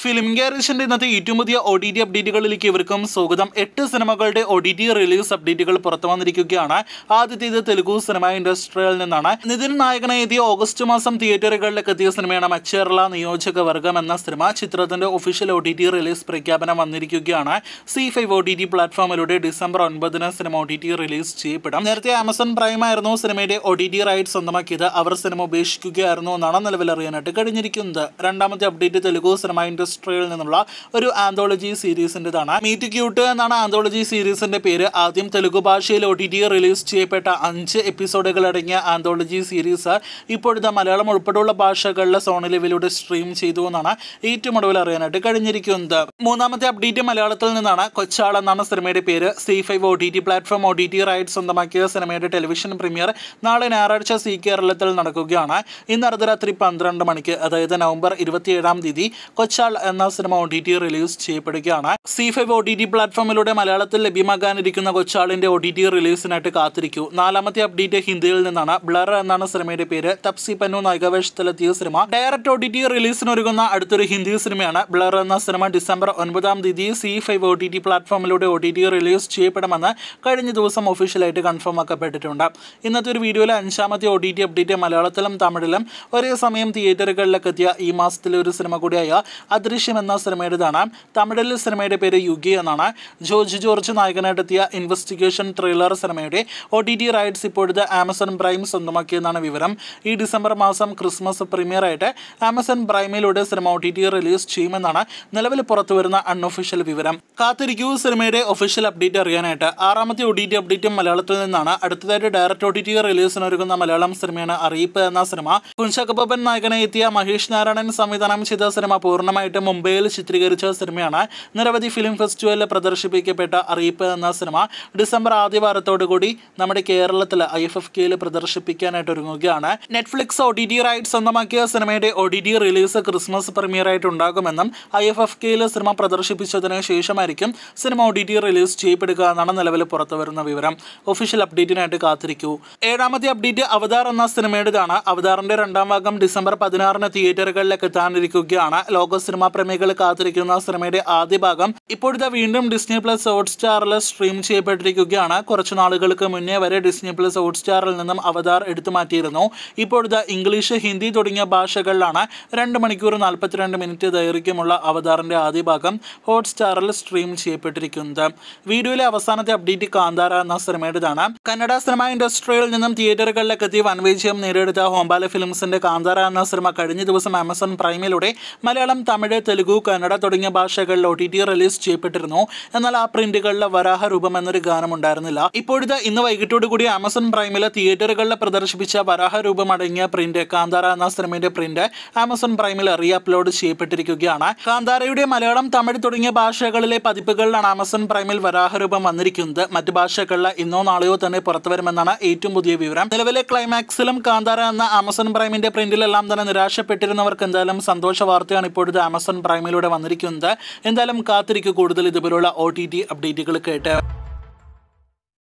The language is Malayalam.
ഫിലിം ഗാരേജിന്റെ ഇന്നത്തെ ഏറ്റവും പുതിയ ഒ ടി ടി അപ്ഡേറ്റുകളിലേക്ക് ഇവർക്കും സ്വാഗതം എട്ട് സിനിമകളുടെ ഒ ടി ടി റിലീസ് അപ്ഡേറ്റുകൾ പുറത്തു വന്നിരിക്കുകയാണ് ആദ്യത്തേത് തെലുഗു സിനിമ ഇൻഡസ്ട്രിയിൽ നിന്നാണ് നിതിൻ നായകനെ എത്തിയ ഓഗസ്റ്റ് മാസം തിയേറ്ററുകളിലേക്ക് എത്തിയ സിനിമയാണ് മച്ചേർല നിയോജക വർഗം എന്ന സിനിമ ചിത്രത്തിന്റെ official O T T release പ്രഖ്യാപനം വന്നിരിക്കുകയാണ് C five O T T പ്ലാറ്റ്ഫോമിലൂടെ ഡിസംബർ ഒൻപതിന് സിനിമ ഒ ടി ടി റിലീസ് ചെയ്യപ്പെടും നേരത്തെ ആമസോൺ പ്രൈം ആയിരുന്നു സിനിമയുടെ ഒ ടി ടി റൈറ്റ് സ്വന്തമാക്കിയത് അവർ സിനിമ ഉപേക്ഷിക്കുകയായിരുന്നു എന്നാണ് നിലവിൽ അറിയാനായിട്ട് കഴിഞ്ഞിരിക്കുന്നത് രണ്ടാമത്തെ അപ്ഡേറ്റ് തെലുഗു സിനിമ ഇൻഡസ്ട്രിയിൽ നിന്നുള്ള ഒരു ആന്തോളജി സീരീസിൻ്റെതാണ് മീറ്റ് ക്യൂട്ട് എന്നാണ് ആന്തോളജി സീരീസിന്റെ പേര് ആദ്യം തെലുഗു ഭാഷയിൽ ഒ ടി ടി റിലീസ് ചെയ്യപ്പെട്ട അഞ്ച് എപ്പിസോഡുകൾ അടങ്ങിയ ആന്തോളജി സീരീസ് ഇപ്പോഴത്തെ മലയാളം ഉൾപ്പെടെയുള്ള ഭാഷകളിലെ സോണി ലെവലിലൂടെ സ്ട്രീം ചെയ്തു എന്നാണ് ഏറ്റവും ഒടുവിൽ അറിയാനായിട്ട് കഴിഞ്ഞിരിക്കുന്നത് മൂന്നാമത്തെ അപ്ഡേറ്റ് മലയാളത്തിൽ നിന്നാണ് കൊച്ചാൾ എന്നാണ് സിനിമയുടെ പേര് C five O T T platform O T T right സ്വന്തമാക്കിയ സിനിമയുടെ ടെലിവിഷൻ പ്രീമിയർ നാളെ ഞായറാഴ്ച സി കേരളത്തിൽ നടക്കുകയാണ് ഇന്ന് അർദ്ധരാത്രി പന്ത്രണ്ട് മണിക്ക് അതായത് നവംബർ ഇരുപത്തിയേഴാം തീയതി കൊച്ചാൾ എന്ന സിനിമ ഒ ടി ടി റിലീസ് ചെയ്യപ്പെടുകയാണ് C five O T T പ്ലാറ്റ്ഫോമിലൂടെ മലയാളത്തിൽ ലഭ്യമാകാനിരിക്കുന്ന കൊച്ചാളിന്റെ ഒ ടി ടി റിലീസിനായിട്ട് കാത്തിരിക്കൂ നാലാമത്തെ അപ്ഡേറ്റ് ഹിന്ദിയിൽ നിന്നാണ് ബ്ലർ എന്നാണ് സിനിമയുടെ പേര് തപ്സി പന്നു നായികവേഷത്തിലെത്തിയ സിനിമ ഡയറക്റ്റ് ഒ ടി ടി റിലീസിന് ഒരുങ്ങുന്ന അടുത്തൊരു ഹിന്ദി സിനിമയാണ് ബ്ലർ എന്ന സിനിമ ഡിസംബർ ഒൻപതാം തീയതി C five O T T പ്ലാറ്റ്ഫോമിലൂടെ ഒ ടി ടി റിലീസ് ചെയ്യപ്പെടുമെന്ന് കഴിഞ്ഞ ദിവസം ഒഫീഷ്യലായിട്ട് കൺഫേം ആക്കപ്പെട്ടിട്ടുണ്ട് ഇന്നത്തെ ഒരു വീഡിയോയിലെ അഞ്ചാമത്തെ ഒ ടി ടി അപ്ഡേറ്റ് മലയാളത്തിലും തമിഴിലും ഒരേ സമയം തിയേറ്ററുകളിലേക്ക് എത്തിയ ഈ മാസത്തിലെ ഒരു സിനിമ കൂടിയായ അദൃശ്യം എന്ന സിനിമയുടേതാണ് തമിഴിൽ സിനിമയുടെ പേര് യുഗി എന്നാണ് ജോർജ് ജോർജ് നായകനായിട്ടെത്തിയ ഇൻവെസ്റ്റിഗേഷൻ ത്രില്ലർ സിനിമയുടെ ഒ ടി ടി റൈറ്റ്സ് ഇപ്പോഴത്തെ ആമസോൺ പ്രൈം സ്വന്തമാക്കിയെന്നാണ് വിവരം ഈ ഡിസംബർ മാസം ക്രിസ്മസ് പ്രീമിയർ ആയിട്ട് ആമസോൺ പ്രൈമിലൂടെ സിനിമ ഒ ടി ടി റിലീസ് ചെയ്യുമെന്നാണ് നിലവിൽ പുറത്തുവരുന്ന അൺഒഫീഷ്യൽ വിവരം കാത്തിരിക്കൂ സിനിമയുടെ ഒഫീഷ്യൽ അപ്ഡേറ്റ് അറിയാനായിട്ട് ആറാമത്തെ ഒ ടി ടി അപ്ഡേറ്റും മലയാളത്തിൽ നിന്നാണ് അടുത്തതായിട്ട് ഡയറക്റ്റ് ഒ ടി ടി റിലീസിനൊരുങ്ങുന്ന മലയാളം സിനിമയാണ് അറിയിപ്പ് എന്ന സിനിമ കുഞ്ചകബബൻ നായകനെ എത്തിയ മഹേഷ് നാരായണൻ സംവിധാനം ചെയ്ത സിനിമ പൂർണ്ണമായിട്ട് മുംബൈയിൽ ചിത്രീകരിച്ച സിനിമയാണ് നിരവധി ഫിലിം ഫെസ്റ്റിവലിൽ പ്രദർശിപ്പിക്കപ്പെട്ട അറിയിപ്പ് എന്ന സിനിമ ഡിസംബർ ആദ്യ വാരത്തോടുകൂടി നമ്മുടെ കേരളത്തിൽ ഐ എഫ് എഫ് കെയിൽ പ്രദർശിപ്പിക്കാനായിട്ട് ഒരുങ്ങുകയാണ് Netflix O T T right സ്വന്തമാക്കിയ സിനിമയുടെ O T T release Christmas premiere ആയിട്ട് ഉണ്ടാകുമെന്നും ഐ എഫ് എഫ് കെയിൽ സിനിമ പ്രദർശിപ്പിച്ചതിന് ശേഷമായിരിക്കും സിനിമ ഒ ടി ടി റിലീസ് ചെയ്യപ്പെടുക എന്നാണ് നിലവിൽ പുറത്തു വരുന്ന വിവരം ഒഫീഷ്യൽ അപ്ഡേറ്റിനായിട്ട് കാത്തിരിക്കൂ ഏഴാമത്തെ അപ്ഡേറ്റ് അവതാർ എന്ന സിനിമയുടേതാണ് അവതാറിന്റെ രണ്ടാം ഭാഗം ഡിസംബർ പതിനാറിന് തിയേറ്ററുകളിലേക്ക് എത്താനിരിക്കുകയാണ് ലോക സിനിമാ പ്രേമികൾ കാത്തിരിക്കുന്ന സിനിമയുടെ ആദ്യ ഭാഗം ഇപ്പോഴത്തെ വീണ്ടും ഡിസ്നി പ്ലസ് ഹോട്ട് സ്റ്റാറിൽ സ്ട്രീം ചെയ്യപ്പെട്ടിരിക്കുകയാണ് കുറച്ചു നാളുകൾക്ക് മുന്നേ വരെ ഡിസ്നി പ്ലസ് ഹോട്ട് സ്റ്റാറിൽ നിന്നും അവതാർ എടുത്തു മാറ്റിയിരുന്നു ഇപ്പോഴത്തെ ഇംഗ്ലീഷ് ഹിന്ദി തുടങ്ങിയ ഭാഷകളിലാണ് രണ്ട് മണിക്കൂർ നാൽപ്പത്തിരണ്ട് മിനിറ്റ് ദൈർഘ്യമുള്ള അവതാറിന്റെ ആദ്യ ഭാഗം ഹോട്ട് സ്റ്റാറിൽ സ്ട്രീം ചെയ്യപ്പെട്ടിരിക്കുന്നത് വീഡിയോയിലെ അവസാനത്തെ അപ്ഡേറ്റ് കാന്താര എന്ന സിനിമയുടേതാണ് കന്നഡ സിനിമ ഇൻഡസ്ട്രിയിൽ നിന്നും തിയേറ്ററുകളിലേക്ക് എത്തി വൻ വിജയം നേടിയെടുത്ത ഹോംബാല ഫിലിംസിന്റെ കാന്താര എന്ന സിനിമ കഴിഞ്ഞ ദിവസം ആമസോൺ പ്രൈമിലൂടെ മലയാളം തമിഴ് തെലുഗു കന്നഡ തുടങ്ങിയ ഭാഷകളിൽ ഒ ടി ടി റിലീസ് ചെയ്യപ്പെട്ടിരുന്നു എന്നാൽ ആ പ്രിന്റുകളിലെ വരാഹ രൂപം എന്നൊരു ഗാനം ഉണ്ടായിരുന്നില്ല ഇപ്പോഴത്തെ ഇന്ന് വൈകിട്ടോട് കൂടി ആമസോൺ പ്രൈമിലെ തിയേറ്ററുകളിൽ പ്രദർശിപ്പിച്ച വരാഹ രൂപം അടങ്ങിയ പ്രിന്റ് കാന്താര എന്ന സിനിമയുടെ പ്രിന്റ് ആമസോൺ പ്രൈമിൽ റീ അപ്ലോഡ് ചെയ്യപ്പെട്ടിരിക്കുകയാണ് കാന്താരയുടെ മലയാളം തമിഴ് തുടങ്ങിയ ഭാഷകളിലെ പതിപ്പുകളിലാണ് ആമസോൺ പ്രൈമിൽ വരാഹ രൂപം വന്നിരിക്കുന്നത് മറ്റ് ഭാഷകളിൽ ഇന്നോ നാളെയോ തന്നെ പുറത്തു വരുമെന്നാണ് ഏറ്റവും പുതിയ വിവരം നിലവിലെ ക്ലൈമാക്സിലും കാന്താര എന്ന ആമസോൺ പ്രൈമിന്റെ പ്രിന്റിലെല്ലാം തന്നെ നിരാശപ്പെട്ടിരുന്നവർക്ക് എന്തായാലും സന്തോഷ വാർത്തയാണ് ഇപ്പോഴത്തെ ആമസോൺ പ്രൈമിലൂടെ വന്നിരിക്കുന്നത് എന്തായാലും കാത്തിരിക്കും കൂടുതൽ ഇതുപോലുള്ള ഒ ടി ടി അപ്ഡേറ്റുകൾ കേട്ട്